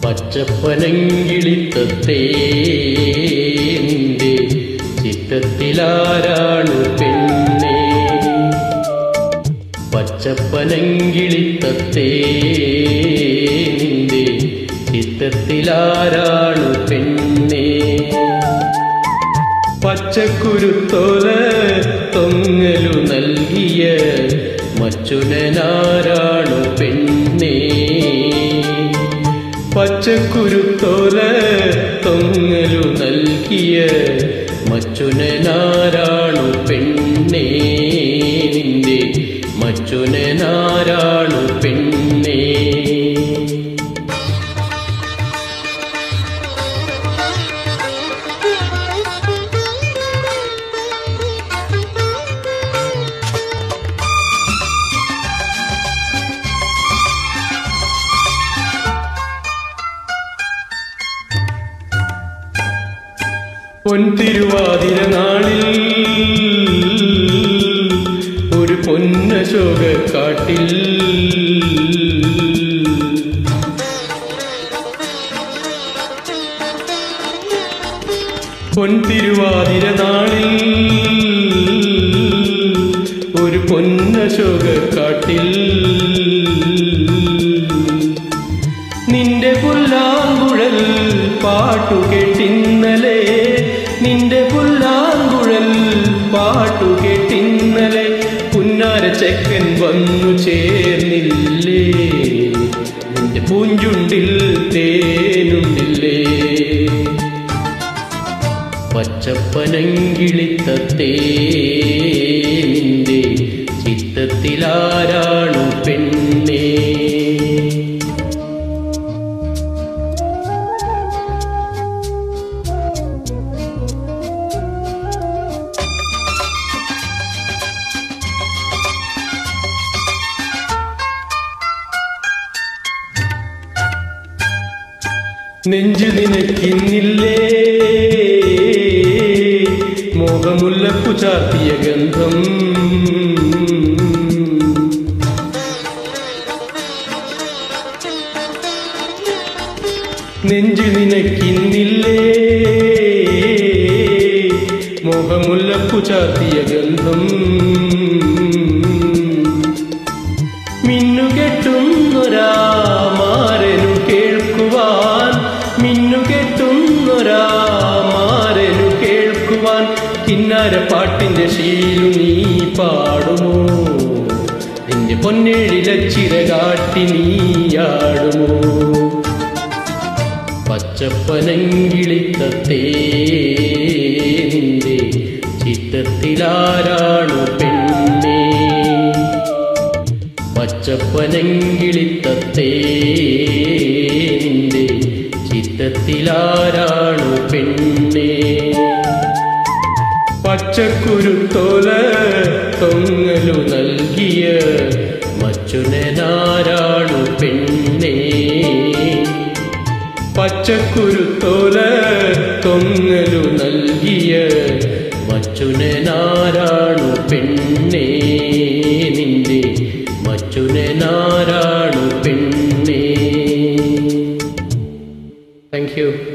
പച്ചപ്പനങ്കിളിത്തത്തേ നിന്റെ ചിത്തത്തിലാരാണു പെണ്ണേ പച്ചപ്പനങ്കിളിത്തത്തേ നിന്റെ ചിത്തത്തിലാരാണു പെണ്ണേ പച്ചക്കുരുത്തോല തൊങ്ങലു നൽകിയ മച്ചുനാരാണു പെണ്ണേ പച്ചക്കുരുത്തോല തൊങ്ങലു നൽകിയ മച്ചുനാരാണു പെണ്ണേ നിന്റെ മച്ചുനാരാണു പെണ്ണേ പൊൻതിരുവാതിര നാളിൽ ഒരു പൊന്നശോക കാട്ടിൽ പൊൻതിരുവാതിര നാളിൽ ഒരു പൊന്നശോക കാട്ടിൽ നിന്റെ പുല്ലാങ്കുഴൽ പാട്ടു കേട്ടിന്നലെ നിന്റെ പുല്ലാങ്കുഴൽ പാട്ടു കേട്ടിന്നലെ പുന്നാര ചെക്കൻ വന്നു ചേർന്നില്ലേ നിന്റെ പൂഞ്ചുണ്ടിൽ തേനുണ്ടില്ലേ പച്ചപ്പനങ്കിളിത്തത്തേ നിന്റെ ചിത്തത്തിലാരാണു പെണ്ണേ നെഞ്ചു നിനക്കിന്നില്ലേ മോഹമുല്ലപ്പു ചാർത്തിയ ഗന്ധം നെഞ്ചു നിനക്കിന്നില്ലേ മോഹമുല്ലപ്പു ചാർത്തിയ ഗന്ധം മിന്നുകെട്ടുന്നൊരാ മാരനു കേൾക്കുവാൻ മിന്നുകെട്ടുന്നൊരാ മാരനു കേൾക്കുവാൻ കിന്നാര പാട്ടിന്റെ ശീലു നീ പാടുമോ നിന്റെ പൊന്നേഴിലച്ചിര കാട്ടി നീയാടുമോ പച്ചപ്പനങ്കിളിത്തത്തേ നിന്റെ ചിത്തത്തിലാരാണു പെണ്ണേ പച്ചപ്പനങ്കിളിത്തത്തേ നിന്റെ ചിത്തത്തിലാരാണു പെണ്ണേ പച്ചക്കുരുത്തോല തൊങ്ങലു നൽകിയ മച്ചുനാരാണു പെണ്ണേ പച്ചക്കുരുത്തോല തൊങ്ങലു നൽകിയ മച്ചുനാരാണു പെണ്ണേ നിന്റെ മച്ചുനാരാണു പെണ്ണേ താങ്ക് യു